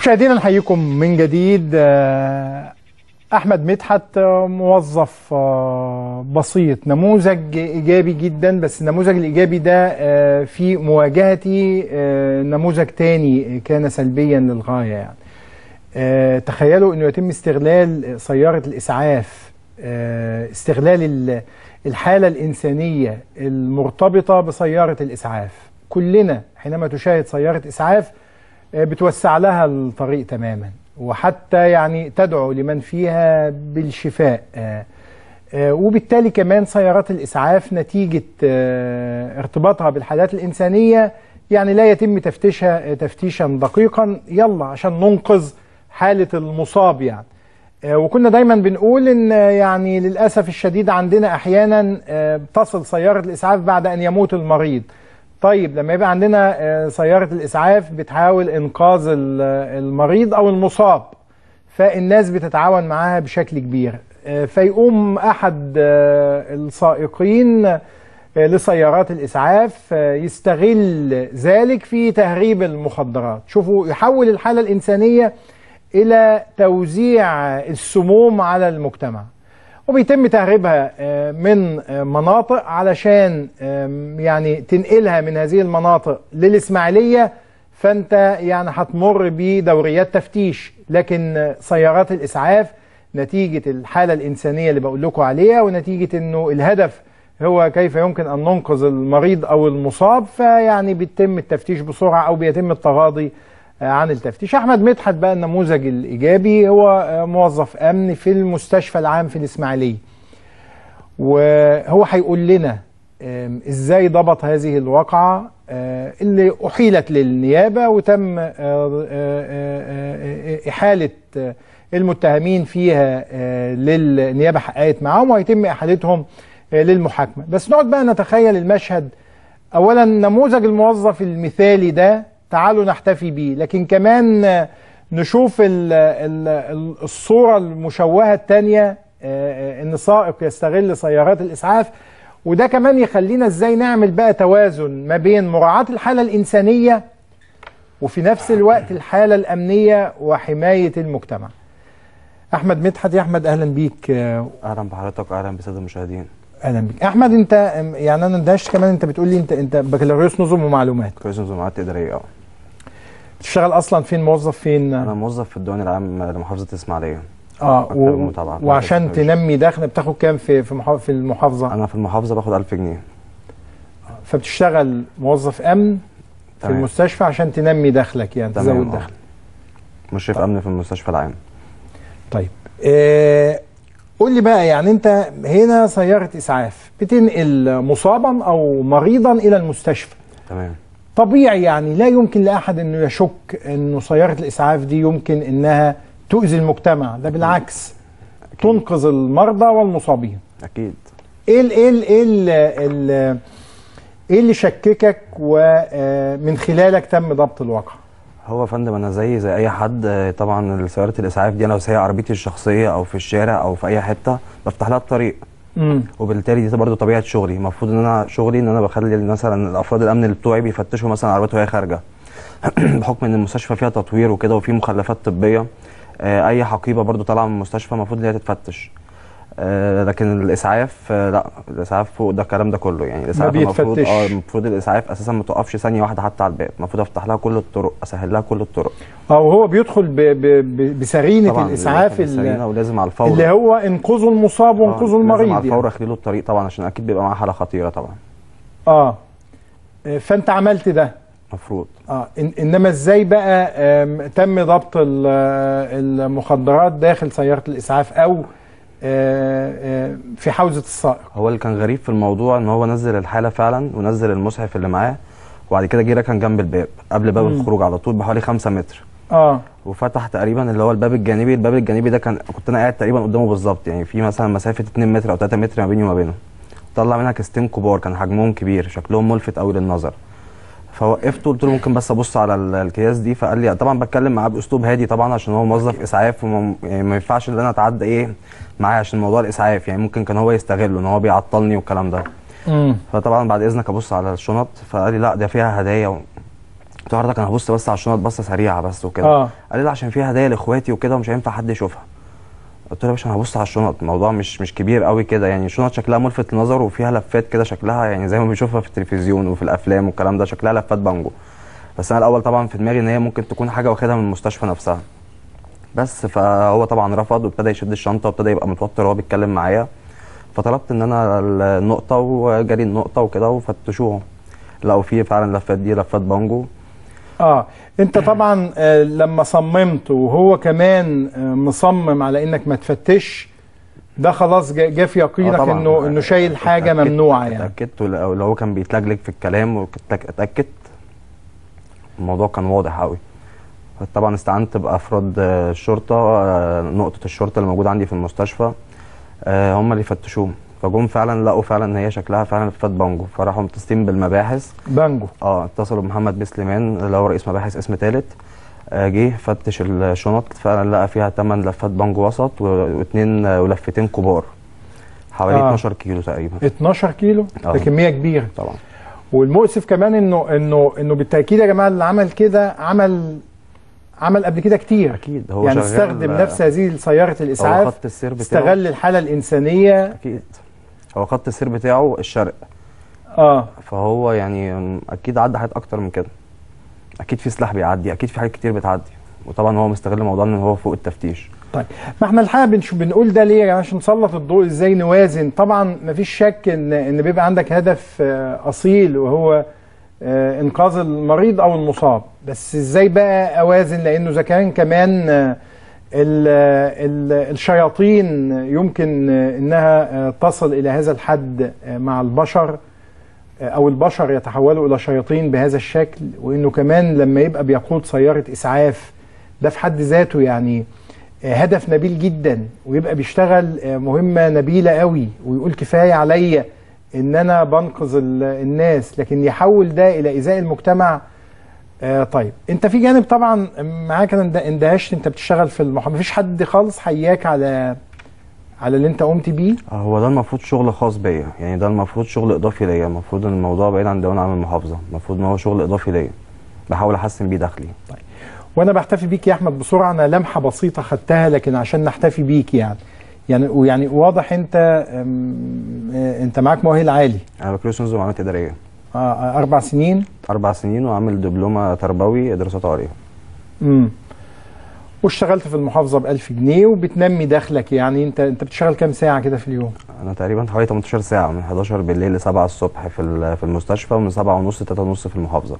مشاهدينا نحييكم من جديد آه، احمد مدحت آه، موظف آه، بسيط نموذج ايجابي جدا بس النموذج الايجابي ده آه، في مواجهتي آه، نموذج تاني كان سلبيا للغايه يعني آه، تخيلوا انه يتم استغلال سياره الاسعاف آه، استغلال ال- الحاله الانسانيه المرتبطه بسياره الاسعاف كلنا حينما تشاهد سياره اسعاف آه، بتوسع لها الطريق تماما وحتى يعني تدعو لمن فيها بالشفاء آه، آه، وبالتالي كمان سيارات الإسعاف نتيجة آه، ارتباطها بالحالات الإنسانية يعني لا يتم تفتيشها آه، تفتيشا دقيقا يلا عشان ننقذ حالة المصاب يعني آه، وكنا دايما بنقول ان آه، يعني للاسف الشديد عندنا احيانا آه، تصل سياره الاسعاف بعد ان يموت المريض طيب لما يبقى عندنا آه، سياره الاسعاف بتحاول انقاذ ال- آه، المريض او المصاب فالناس بتتعاون معاها بشكل كبير آه، فيقوم احد آه، السائقين آه، لسيارات الاسعاف آه، يستغل ذلك في تهريب المخدرات شوفوا يحول الحاله الانسانيه الى توزيع السموم على المجتمع وبيتم تهريبها آه، من آه، مناطق علشان آم، يعني تنقلها من هذه المناطق للإسماعيلية فأنت يعني هتمر بدوريات تفتيش لكن آه، سيارات الإسعاف نتيجة الحالة الإنسانية اللي بقول لكم عليها ونتيجة أنه الهدف هو كيف يمكن أن ننقذ المريض أو المصاب فيعني بيتم التفتيش بسرعة أو بيتم التغاضي آه، عن التفتيش احمد مدحت بقى النموذج الايجابي هو آه، موظف امن في المستشفى العام في الاسماعيليه وهو هيقول لنا آم، ازاي ضبط هذه الواقعه آه، اللي احيلت للنيابه وتم آه، آه، آه، آه، احاله آه، المتهمين فيها آه، للنيابه حققت معاهم وهيتم احالتهم آه، للمحاكمه بس نقعد بقى نتخيل المشهد اولا نموذج الموظف المثالي ده تعالوا نحتفي بيه لكن كمان آه، نشوف ال ال ال- الصورة المشوهة التانية آه، آه، ان سائق يستغل سيارات الاسعاف وده كمان يخلينا ازاي نعمل بقى توازن ما بين مراعاة الحالة الانسانية وفي نفس الوقت الحالة الامنية وحماية المجتمع احمد مدحت يا احمد اهلا بيك آه، اهلا بحضرتك واهلا بالساده المشاهدين اهلا بيك احمد انت آم، يعني انا اندهشت كمان انت بتقول لي انت انت بكالوريوس نظم ومعلومات كويس نظامات اداريه اه بتشتغل اصلا فين موظف فين انا موظف في الديوان العام لمحافظه الاسماعيليه اه مكتب و... المتابعة. وعشان مكتب تنمي دخل بتاخد كام في في محا- في المحافظه انا في المحافظه باخد 1000 جنيه فبتشتغل موظف امن في تمام. المستشفى عشان تنمي دخلك يعني تمام، تزود آه. دخلك مشرف امن في المستشفى العام طيب آه قول لي بقى يعني انت هنا سياره اسعاف بتنقل مصابا او مريضا الى المستشفى تمام طبيعي يعني لا يمكن لاحد انه يشك انه سياره الاسعاف دي يمكن انها تؤذي المجتمع ده بالعكس تنقذ المرضى والمصابين اكيد ايه ال ايه ال ايه ال ال ايه اللي شككك ومن خلالك تم ضبط الواقع هو يا فندم انا زي زي اي حد آه، طبعا سياره الاسعاف دي انا لو سايق عربيتي الشخصيه او في الشارع او في اي حته بفتح لها الطريق امم وبالتالي دي برضه طبيعه شغلي المفروض ان انا شغلي ان انا بخلي مثلا الافراد الامن اللي بتوعي بيفتشوا مثلا عربيته وهي خارجه بحكم ان المستشفى فيها تطوير وكده وفي مخلفات طبيه آه، اي حقيبه برضه طالعه من المستشفى المفروض ان هي تتفتش آه، لكن الاسعاف آه، لا الاسعاف فوق ده الكلام ده كله يعني الاسعاف المفروض بيتفتش. اه المفروض الاسعاف اساسا ما توقفش ثانيه واحده حتى على الباب المفروض افتح لها كل الطرق اسهل لها كل الطرق اه وهو بيدخل ب ب ب بسرينه طبعا الاسعاف لازم اللي, سريعة ولازم على الفور اللي هو انقذوا المصاب آه، وانقذوا لازم المريض على الفور يعني. اخلي له الطريق طبعا عشان اكيد بيبقى معاه حاله خطيره طبعا اه فانت عملت ده المفروض اه إن انما ازاي بقى آم، تم ضبط ال- آه، المخدرات داخل سياره الاسعاف او آه، آه، في حوزه السائق هو اللي كان غريب في الموضوع ان هو نزل الحاله فعلا ونزل المصحف اللي معاه وبعد كده جه ركن جنب الباب قبل باب مم. الخروج على طول بحوالي 5 متر اه وفتح تقريبا اللي هو الباب الجانبي الباب الجانبي ده كان كنت انا قاعد تقريبا قدامه بالظبط يعني في مثلا مسافه 2 متر او 3 متر ما بيني وما بينه طلع منها كيستين كبار كان حجمهم كبير شكلهم ملفت قوي للنظر فوقفته قلت له ممكن بس ابص على ال- الكياس دي فقال لي طبعا بتكلم معاه باسلوب هادي طبعا عشان هو موظف اسعاف وما يعني ما ينفعش ان انا اتعدى ايه معاه عشان موضوع الاسعاف يعني ممكن كان هو يستغله ان هو بيعطلني والكلام ده امم فطبعا بعد اذنك ابص على الشنط فقال لي لا ده فيها هدايا و... قلت له حضرتك انا هبص بس على الشنط بصه سريعه بس وكده اه قال لي لا عشان فيها هدايا لاخواتي وكده ومش هينفع حد يشوفها قلت له يا باشا انا هبص على الشنط الموضوع مش مش كبير قوي كده يعني الشنط شكلها ملفت للنظر وفيها لفات كده شكلها يعني زي ما بنشوفها في التلفزيون وفي الافلام والكلام ده شكلها لفات بانجو بس انا الاول طبعا في دماغي ان هي ممكن تكون حاجه واخدها من المستشفى نفسها بس فهو طبعا رفض وابتدى يشد الشنطه وابتدى يبقى متوتر وهو بيتكلم معايا فطلبت ان انا النقطه وجري النقطه وكده وفتشوهم لقوا فيه فعلا لفات دي لفات بانجو اه انت طبعا آه، لما صممت وهو كمان آه، مصمم على انك ما تفتش ده خلاص جا جا في يقينك آه طبعاً. انه انه شايل حاجه اتأكدت- ممنوعه يعني اتاكدت ولو لو هو كان بيتلجلج في الكلام واتاكدت الموضوع كان واضح قوي طبعا استعنت بافراد آه، الشرطه آه، نقطه الشرطه اللي موجوده عندي في المستشفى آه، هم اللي فتشوهم فجم فعلا لقوا فعلا ان هي شكلها فعلا لفات بانجو فراحوا متصلين بالمباحث بانجو اه اتصلوا بمحمد بن سليمان اللي هو رئيس مباحث اسم ثالث آه، جه فتش الشنط فعلا لقى فيها 8 لفات بانجو وسط و- واثنين آه، ولفتين كبار حوالي آه. 12 كيلو تقريبا 12 كيلو آه. ده كميه كبيره طبعا والمؤسف كمان انه انه انه بالتاكيد يا جماعه اللي عمل كده عمل عمل قبل كده كتير اكيد هو يعني شغال استخدم آه، نفس هذه سياره هو الاسعاف خط السير بتاعه استغل الحاله الانسانيه اكيد هو خط السير بتاعه الشرق اه فهو يعني م، اكيد عدى حاجات اكتر من كده اكيد في سلاح بيعدي اكيد في حاجات كتير بتعدي وطبعا هو مستغل موضوع ان هو فوق التفتيش طيب ما احنا الحقيقه بنش- بنقول ده ليه يعني عشان نسلط الضوء ازاي نوازن طبعا مفيش شك ان ان بيبقى عندك هدف آه، اصيل وهو آه، انقاذ المريض او المصاب بس ازاي بقى اوازن لانه اذا كان كمان آه، ال- ال- الشياطين يمكن آه، انها آه، تصل الى هذا الحد آه، مع البشر آه، او البشر يتحولوا الى شياطين بهذا الشكل وانه كمان لما يبقى بيقود سياره اسعاف ده في حد ذاته يعني آه، هدف نبيل جدا ويبقى بيشتغل آه، مهمه نبيله قوي ويقول كفايه عليا ان انا بنقذ ال- الناس لكن يحول ده الى ايذاء المجتمع آه طيب انت في جانب طبعا معاك انا اند- اندهشت انت بتشتغل في المحاماه مفيش حد خالص حياك على على اللي انت قمت بيه هو ده المفروض شغل خاص بيا يعني ده المفروض شغل اضافي ليا المفروض ان الموضوع بعيد عن ديوان عام المحافظه المفروض ان هو شغل اضافي ليا بحاول احسن بيه دخلي وانا بحتفي بيك يا احمد بسرعه انا لمحه بسيطه خدتها لكن عشان نحتفي بيك يعني يعني ويعني واضح انت أم، آه، انت معاك مؤهل عالي انا بكالوريوس نظم معلومات اداريه آه، آه، اربع سنين اربع سنين وعامل دبلومه تربوي دراسات عليا امم واشتغلت في المحافظه ب 1000 جنيه وبتنمي دخلك يعني انت انت بتشتغل كام ساعه كده في اليوم انا تقريبا حوالي 18 ساعه من 11 بالليل ل 7 الصبح في ال- في المستشفى ومن 7 ونص ل 3 ونص في المحافظه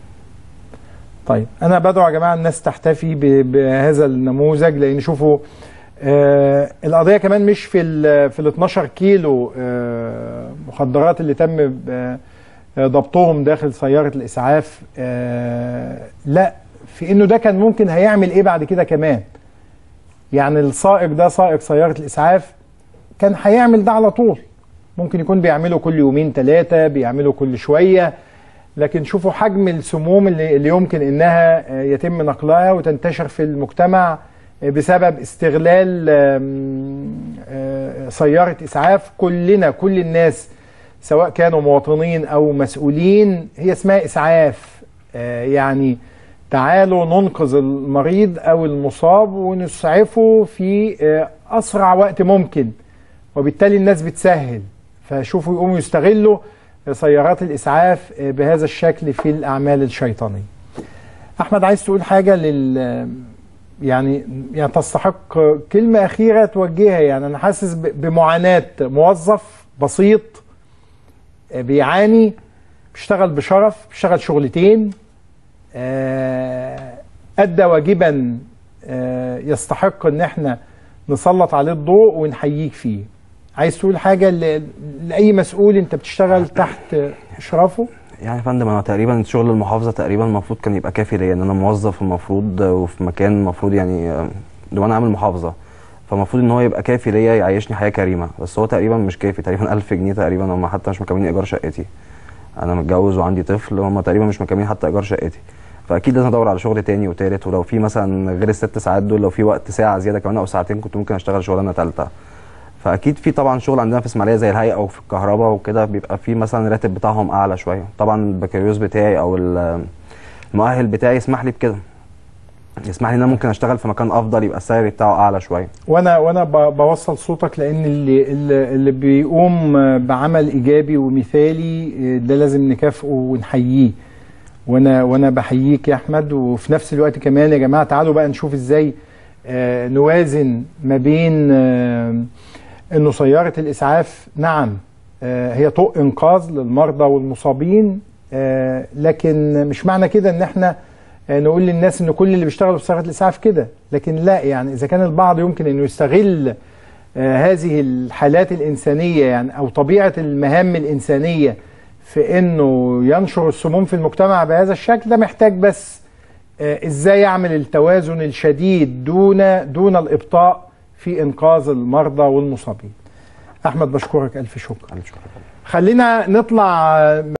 طيب انا بدعو يا جماعه الناس تحتفي ب- بهذا النموذج لان شوفوا آه القضيه كمان مش في ال في ال 12 كيلو آه مخدرات اللي تم ب- آه، ضبطهم داخل سياره الاسعاف آه لا في انه ده كان ممكن هيعمل ايه بعد كده كمان يعني السائق ده سائق سياره الاسعاف كان هيعمل ده على طول ممكن يكون بيعمله كل يومين ثلاثه بيعمله كل شويه لكن شوفوا حجم السموم اللي, اللي يمكن انها آه، يتم نقلها وتنتشر في المجتمع آه، بسبب استغلال آم، آه، سيارة اسعاف كلنا كل الناس سواء كانوا مواطنين او مسؤولين هي اسمها اسعاف آه، يعني تعالوا ننقذ المريض او المصاب ونسعفه في آه، اسرع وقت ممكن وبالتالي الناس بتسهل فشوفوا يقوموا يستغلوا سيارات الإسعاف بهذا الشكل في الأعمال الشيطانية أحمد عايز تقول حاجة لل يعني يعني تستحق كلمة أخيرة توجهها يعني أنا حاسس ب- بمعاناة موظف بسيط بيعاني بيشتغل بشرف بيشتغل شغلتين آه، أدى واجبا آه، يستحق إن احنا نسلط عليه الضوء ونحييك فيه عايز تقول حاجة ل- لأي مسؤول أنت بتشتغل تحت إشرافه يعني يا فندم انا تقريبا شغل المحافظه تقريبا المفروض كان يبقى كافي ليا ان انا موظف المفروض وفي مكان المفروض يعني ديوان عام المحافظه فالمفروض ان هو يبقى كافي ليا يعيشني حياه كريمه بس هو تقريبا مش كافي تقريبا 1000 جنيه تقريبا هم حتى مش مكملين ايجار شقتي انا متجوز وعندي طفل هم تقريبا مش مكملين حتى ايجار شقتي فاكيد لازم ادور على شغل تاني وتالت ولو في مثلا غير الست ساعات دول لو في وقت ساعه زياده كمان او ساعتين كنت ممكن اشتغل شغلانه تالته فاكيد في طبعا شغل عندنا في اسماعيليه زي الهيئه او في الكهرباء وكده بيبقى في مثلا الراتب بتاعهم اعلى شويه طبعا البكالوريوس بتاعي او ال- المؤهل بتاعي يسمح لي بكده يسمح لي ان انا ممكن اشتغل في مكان افضل يبقى السعر بتاعه اعلى شويه وانا وانا ب- بوصل صوتك لان اللي اللي اللي بيقوم بعمل ايجابي ومثالي ده لازم نكافئه ونحييه وانا وانا بحييك يا احمد وفي نفس الوقت كمان يا جماعه تعالوا بقى نشوف ازاي آه، نوازن ما بين آه، انه سياره الاسعاف نعم آه، هي طوق انقاذ للمرضى والمصابين آه، لكن مش معنى كده ان احنا آه، نقول للناس ان كل اللي بيشتغلوا في سياره الاسعاف كده لكن لا يعني اذا كان البعض يمكن انه يستغل آه، هذه الحالات الانسانيه يعني او طبيعه المهام الانسانيه في انه ينشر السموم في المجتمع بهذا الشكل ده محتاج بس آه، ازاي يعمل التوازن الشديد دون دون الابطاء في انقاذ المرضى والمصابين. احمد بشكرك الف شكر. ألف شكر. خلينا نطلع